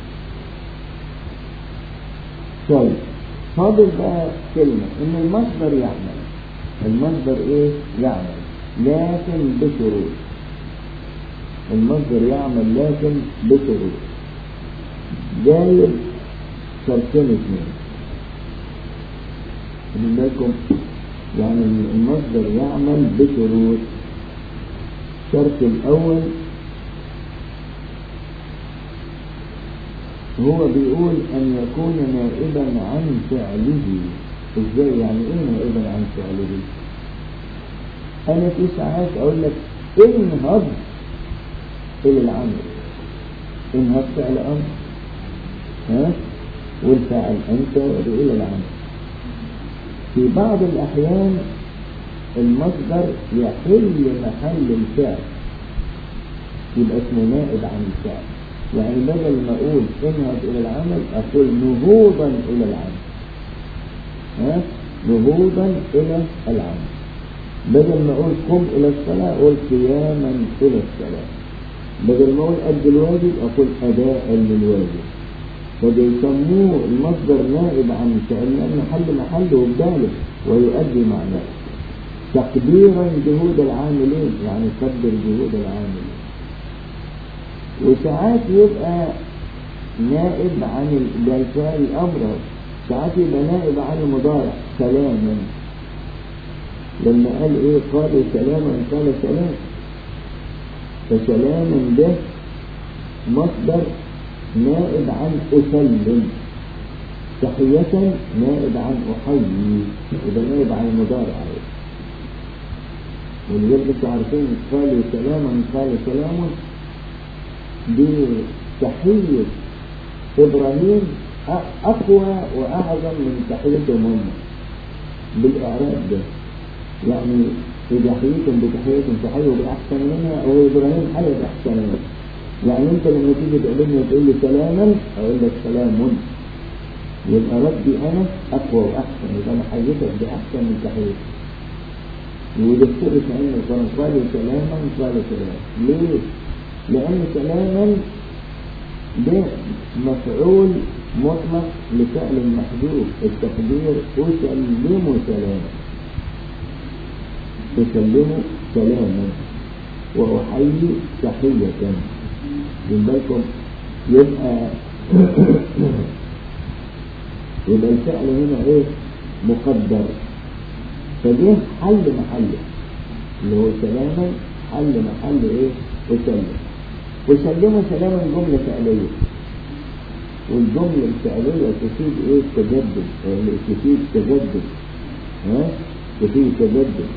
طيب فاضل بقى كلمة ان المصدر يعمل المصدر ايه يعمل لكن بشروط المصدر يعمل لكن بشروط جايب شرطين اثنين من بالكم يعني المصدر يعمل بشروط الشرط الاول هو بيقول أن يكون نائبا عن فعله ازاي يعني ايه نائبا عن فعله انا في ساعات اقول لك انهض الى العمل انهض فعل امر ها والفعل انت الى العمل في بعض الاحيان المصدر يحل محل الفعل يبقى اسمه نائب عن الفعل يعني بدل ما اقول انهض الى العمل اقول نهوضا الى العمل ها نهوضا الى العمل بدل ما اقول قم الى الصلاة اقول قياما الى الصلاة بدل ما اقول اد الواجب اقول اداء للواجب فبيسموه المصدر نائب عن فعل لأنه حل محله وبداله ويؤدي معناه تقديرا جهود العاملين يعني قدر جهود العاملين وساعات يبقى نائب عن الفعل الأمر ساعات يبقى نائب عن المضارع سلاما لما قال ايه قالوا سلاما قال سلام فسلاما ده مصدر نائب عن أسلم تحية نائب عن أحيي وده نائب عن المضارع ولذلك انتوا عارفين قالوا سلاما قال سلام بتحية إبراهيم أقوى وأعظم من تحيتهم هم بالإعراب ده يعني إذا حييتم بتحية تحيوا بأحسن منها أو إبراهيم حي بأحسن منها يعني أنت لما تيجي تقابلني وتقول لي سلاما أقول لك سلام يبقى ردي أنا أقوى وأحسن يبقى أنا حييتك بأحسن من تحيتك ويذكر في علم القرآن قالوا سلاما قالوا سلاما ليه؟ لأن سلاما ده مفعول مطلق لفعل محذوف التقدير أسلم سلاما أسلم سلاما وأحيي تحية من بالكم يبقى يبقى الفعل هنا ايه مقدر فجه حل محله اللي هو سلاما حل محل ايه وسلم وسلموا سلاما جملة فعلية والجملة الفعلية تفيد ايه تجدد يعني تفيد تجدد ها تفيد تجدد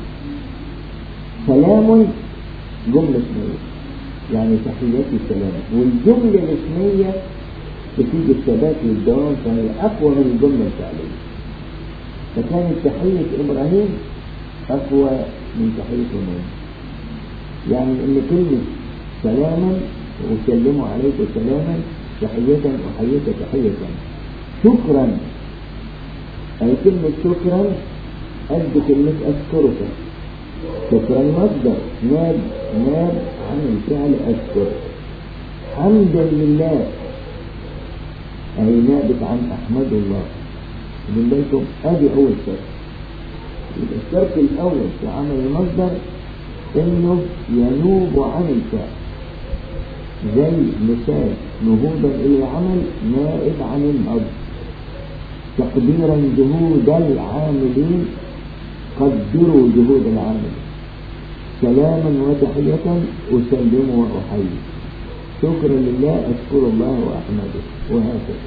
سلام جملة اسمية يعني تحياتي السلام والجملة الاسمية تفيد الثبات والدوام فهي أقوى من الجملة الفعلية فكانت تحية إبراهيم أقوى من تحية نوح يعني إن كلمة سلاما وسلموا عليك سلاما تحية وحية تحية شكرا أي كلمة شكرا قد كلمة أشكرك شكرا مصدر ناب ناب عن الفعل أشكر حمدا لله أي نابت عن أحمد الله من بالكم ادي اول شرط يبقى الشرط الاول في عمل المصدر انه ينوب عن الفعل زي مثال نهوضا الى العمل نائب عن المصدر تقديرا جهود العاملين قدروا جهود العاملين سلاما وتحية أسلم وأحيي شكرا لله أشكر الله وأحمده وهكذا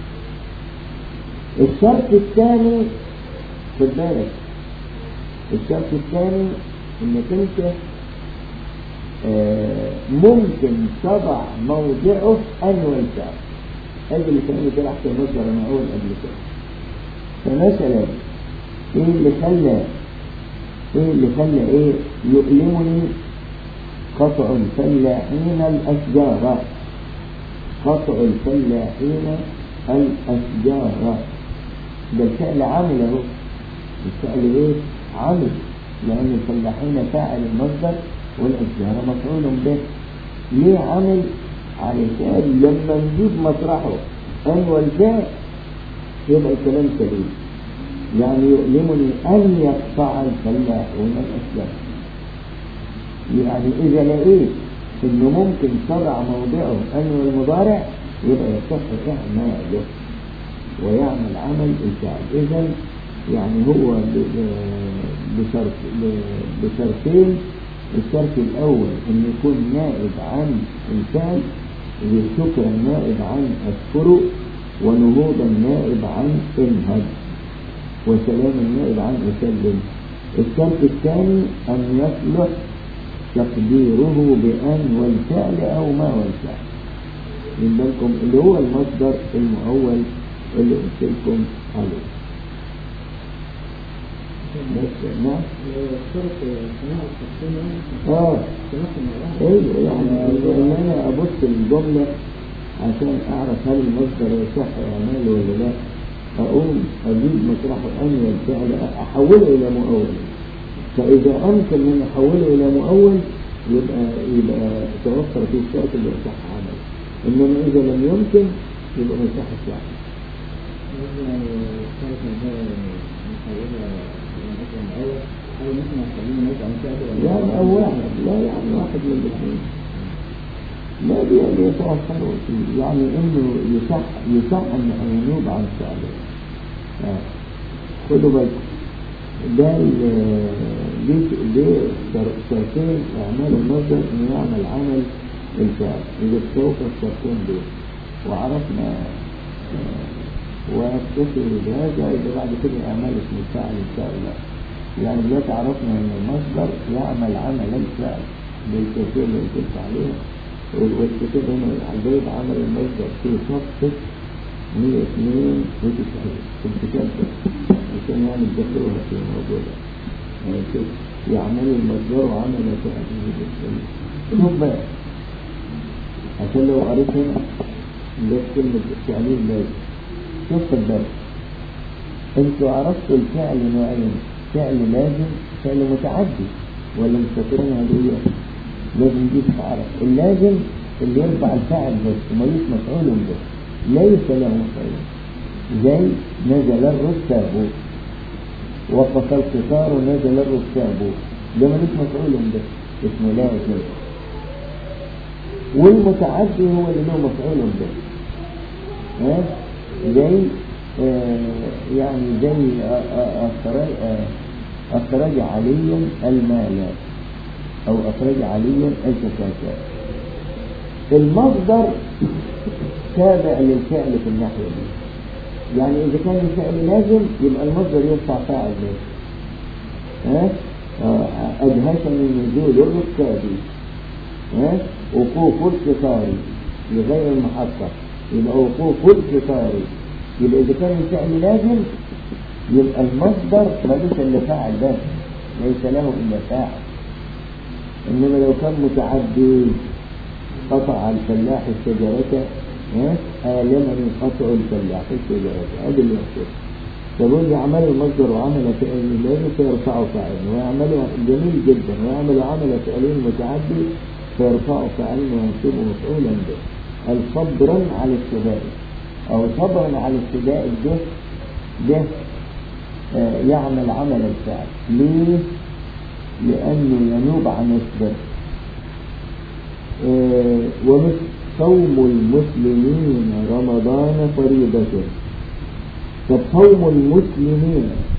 الشرط الثاني خد بالك الشرط الثاني انك انت آه ممكن تضع موضعه أن والفعل هذا اللي كان شرحت المصدر أنا أول قبل كده فمثلا إيه اللي خلى إيه اللي خلى إيه يؤلمني قطع الفلاحين الأشجار قطع الفلاحين الأشجار ده الفعل عامل اهو الفعل ايه عامل لأن الفلاحين فاعل المصدر والأشجار مفعول به ليه عمل علشان لما نجيب مطرحه أن والفعل يبقى الكلام سليم يعني يؤلمني أن يقطع الفلاحون الأشجار يعني إذا لقيت إنه ممكن تضع موضعه أن والمضارع يبقى يصح إعماله ويعمل عمل الفعل إذا يعني هو بشرط بشرطين الشرط الأول أن يكون نائب عن الفعل شكرا نائب عن أشكره ونهوضا نائب عن انهد وسلام نائب عن أسلم الشرط الثاني أن يصلح تقديره بأن والفعل أو ما والفعل من بالكم اللي هو المصدر المؤول اللي قلت لكم عليه بس نعم اه ايوه يعني ان انا ابص الجمله عشان اعرف هل المصدر يصح اعماله ولا لا اقوم اجيب مطرحه ان والفعل احوله الى مؤول فاذا امكن ان احوله الى مؤول يبقى يبقى توفر فيه الشرط اللي يصح عمله انما اذا لم يمكن يبقى ما يصحش عمله يعني أو واحد لا يعني واحد من الاثنين لا دي يتوفر يعني انه يصح يصح ان ينوب عن فعله آه. خدوا بالكم ده دي شرطين اعمال المصدر انه يعمل عمل الفعل اذا استوفى الشرطين دول وعرفنا آه واكتفي بهذا يبقى بعد كده اعمال اسم الفاعل ان شاء الله يعني دلوقتي عرفنا ان المصدر يعمل عمل الفعل بالكثير اللي قلت عليه والكتاب هنا البيت عمل المصدر في صفحة 192 في الكتاب ده عشان يعني تذكروها في الموضوع ده يعني كده يعمل المصدر وعمل فعل شوف بقى عشان لو قريت هنا ده كلمة التعليم لازم شوف الدرس انتوا عرفتوا الفعل نوعين فعل لازم فعل متعدي ولا مش فاكرين هدول لازم دي تعرف اللازم اللي يرفع الفاعل بس ومالوش مفعول به ليس له مفعول زي نزل الركاب وقف القطار نزل الركاب ده مالوش مفعول به اسمه لازم والمتعدي هو اللي له مفعول به ها زي آه يعني زي أخرج, أخرج علي المال أو أخرج علي الزكاة المصدر تابع للفعل في الناحية دي يعني إذا كان الفعل لازم يبقى المصدر يرفع فاعل لازم ها أدهشني نزول الركاب ها وقوف القطار لغير المحطة يبقى وقوف القطار يبقى إذا كان الفعل لازم يبقى المصدر ملوش إلا فاعل بس ليس له إلا فاعل إنما لو كان متعدي قطع الفلاح الشجرة آلمني قطع الفلاح الشجرة هذا اللي يحصل فبقول يعمل المصدر وعمل فعل لازم فيرفعه فاعل ويعمل جميل جدا ويعمل عمل فعلين متعدي فيرفعه فاعل وينصبه مفعولا به الصبرا على الشدائد أو صبرا على الشدائد ده ده آه يعمل عمل الفعل ليه؟ لأنه ينوب عن الصبر آه ومثل صوم المسلمين رمضان فريضة فصوم المسلمين